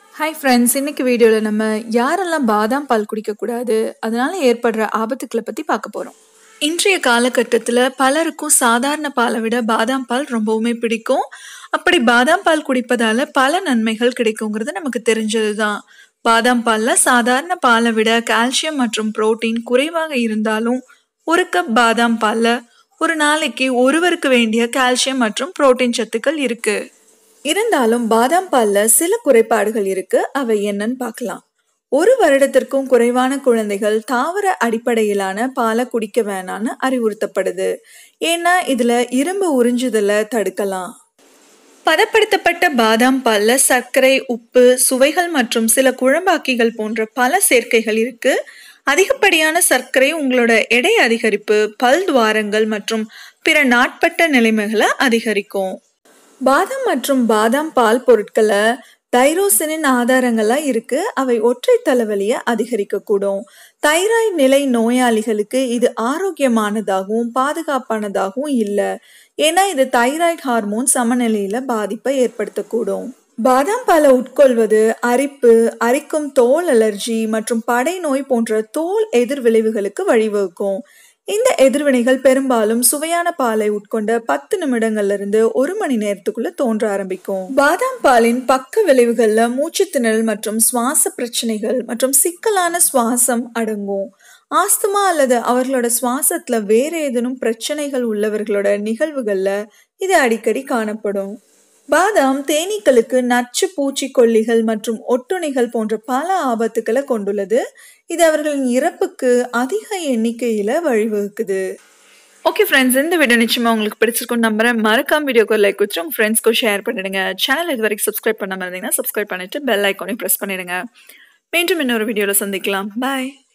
hi friends இன்னைக்கு வீடியோவில் நம்ம யாரெல்லாம் பாதாம் பால் குடிக்கக்கூடாது அதனால ஏற்படுற ஆபத்துக்களை பற்றி பார்க்க போகிறோம் இன்றைய காலகட்டத்தில் பலருக்கும் சாதாரண பாலை விட பாதாம் பால் ரொம்பவுமே பிடிக்கும் அப்படி பாதாம் பால் குடிப்பதால பல நன்மைகள் கிடைக்குங்கிறது நமக்கு தெரிஞ்சது தான் பாதாம் பாலில் சாதாரண பாலை விட கால்சியம் மற்றும் புரோட்டீன் குறைவாக இருந்தாலும் ஒரு கப் பாதாம் பாலில் ஒரு நாளைக்கு ஒருவருக்கு வேண்டிய கால்சியம் மற்றும் புரோட்டீன் சத்துக்கள் இருக்கு இருந்தாலும் பாதாம் பாலில் சில குறைபாடுகள் இருக்கு அவை என்னன்னு பார்க்கலாம் ஒரு வருடத்திற்கும் குறைவான குழந்தைகள் தாவர அடிப்படையிலான பாலை குடிக்க வேணான்னு அறிவுறுத்தப்படுது ஏன்னா இதுல இரும்பு உறிஞ்சுதலை தடுக்கலாம் பதப்படுத்தப்பட்ட பாதாம் பால்ல சர்க்கரை உப்பு சுவைகள் மற்றும் சில குழம்பாக்கிகள் போன்ற பல சேர்க்கைகள் இருக்கு அதிகப்படியான சர்க்கரை உங்களோட எடை அதிகரிப்பு பல் துவாரங்கள் மற்றும் பிற நாட்பட்ட நிலைமைகளை அதிகரிக்கும் பாதாம் மற்றும் பாதாம் பால் பொருட்களை தைரோசினின் ஆதாரங்களாக இருக்கு அவை ஒற்றை தலைவலியை அதிகரிக்கக்கூடும் தைராய்டு நிலை நோயாளிகளுக்கு இது ஆரோக்கியமானதாகவும் பாதுகாப்பானதாகவும் இல்லை ஏன்னா இது தைராய்டு ஹார்மோன் சமநிலையில பாதிப்பை ஏற்படுத்தக்கூடும் பாதாம் பாலை உட்கொள்வது அரிப்பு அரிக்கும் தோல் அலர்ஜி மற்றும் படை நோய் போன்ற தோல் எதிர்விளைவுகளுக்கு வழிவகுக்கும் இந்த எதிர்வினைகள் பெரும்பாலும் சுவையான பாலை உட்கொண்ட பத்து நிமிடங்கள்ல இருந்து ஒரு மணி நேரத்துக்குள்ள தோன்ற ஆரம்பிக்கும் பாதாம் பாலின் பக்க விளைவுகள்ல மூச்சு திணறல் மற்றும் சுவாச பிரச்சனைகள் மற்றும் சிக்கலான சுவாசம் அடங்கும் ஆஸ்துமா அல்லது அவர்களோட சுவாசத்துல வேற ஏதேனும் பிரச்சனைகள் உள்ளவர்களோட நிகழ்வுகள்ல இது அடிக்கடி காணப்படும் பாதாம் தேனீக்களுக்கு நச்சு பூச்சிக்கொல்லிகள் மற்றும் ஒட்டுணிகள் போன்ற பல ஆபத்துக்களை கொண்டுள்ளது இது அவர்களின் இறப்புக்கு அதிக எண்ணிக்கையில வழிவகுக்குது ஓகே ஃப்ரெண்ட்ஸ் இந்த வீடியோ நிச்சயமா உங்களுக்கு பிடிச்சிருக்கும் நம்புறேன் மறக்காம வீடியோக்கு லைக் வச்சு உங்க ஃப்ரெண்ட்ஸ்க்கும் ஷேர் பண்ணிடுங்க சேனல் இது வரைக்கும் சப்ஸ்கிரைப் பண்ணாம இருந்தீங்கன்னா சப்ஸ்கிரைப் பண்ணிட்டு பெல் ஐக்கானையும் ப்ரெஸ் பண்ணிடுங்க மீண்டும் இன்னொரு வீடியோவில் சந்திக்கலாம் பாய்